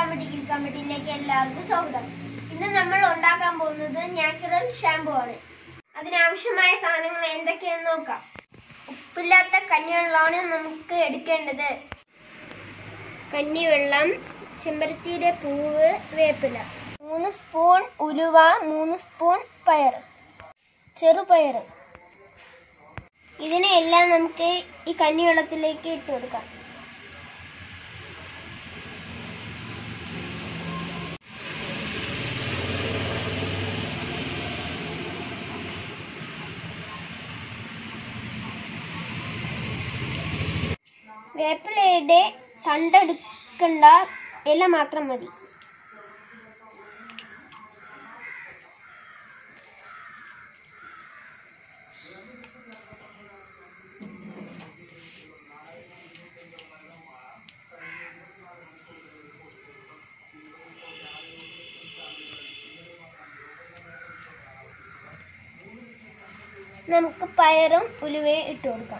medical കമ്മിറ്റിയിലേക്ക് എല്ലാവർക്കും സ്വാഗതം ഇന്ന് നമ്മൾ ഉണ്ടാക്കാൻ പോകുന്നത് നാച്ചുറൽ ഷാമ്പു ആണ് അതിനാവശ്യമായ സാധനങ്ങൾ എന്തൊക്കെയെന്ന് നോക്കാം ഉപ്പില്ലാത്ത കഞ്ഞിവെള്ളമാണ് നമുക്ക് എടുക്കേണ്ടത് കഞ്ഞിവെള്ളം ചെമ്പരത്തിയുടെ പൂവ് വേപ്പില മൂന്ന് സ്പൂൺ ഉലുവ മൂന്ന് സ്പൂൺ പയർ ചെറുപയർ ഇതിനെല്ലാം നമുക്ക് ഈ കഞ്ഞിവെള്ളത്തിലേക്ക് ഇട്ട് കൊടുക്കാം വേപ്പിലയുടെ തണ്ടെടുക്കണ്ട ഇല മാത്രം മതി നമുക്ക് പയറും ഉലുവയും ഇട്ട് കൊടുക്കാം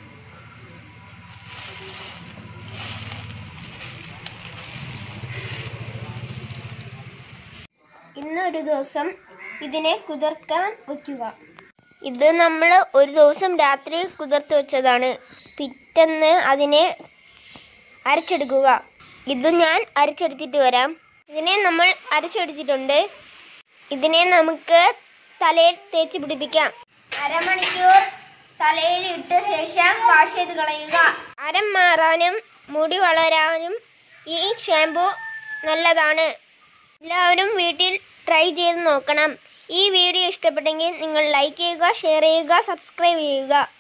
ഇന്നൊരു ദിവസം ഇതിനെ കുതിർക്കാൻ വെക്കുക ഇത് നമ്മൾ ഒരു ദിവസം രാത്രി കുതിർത്ത് വെച്ചതാണ് പിറ്റന്ന് അതിനെ അരച്ചെടുക്കുക ഇത് ഞാൻ അരച്ചെടുത്തിട്ട് വരാം ഇതിനെ നമ്മൾ അരച്ചെടുത്തിട്ടുണ്ട് ഇതിനെ നമുക്ക് തലയിൽ തേച്ച് പിടിപ്പിക്കാം അരമണിക്കൂർ തലയിൽ ഇട്ട ശേഷം വാഷ് ചെയ്ത് കളയുക അരം മാറാനും മുടി വളരാനും ഈ ഷാമ്പു നല്ലതാണ് എല്ലാവരും വീട്ടിൽ ട്രൈ ചെയ്ത് നോക്കണം ഈ വീഡിയോ ഇഷ്ടപ്പെട്ടെങ്കിൽ നിങ്ങൾ ലൈക്ക് ചെയ്യുക ഷെയർ ചെയ്യുക സബ്സ്ക്രൈബ് ചെയ്യുക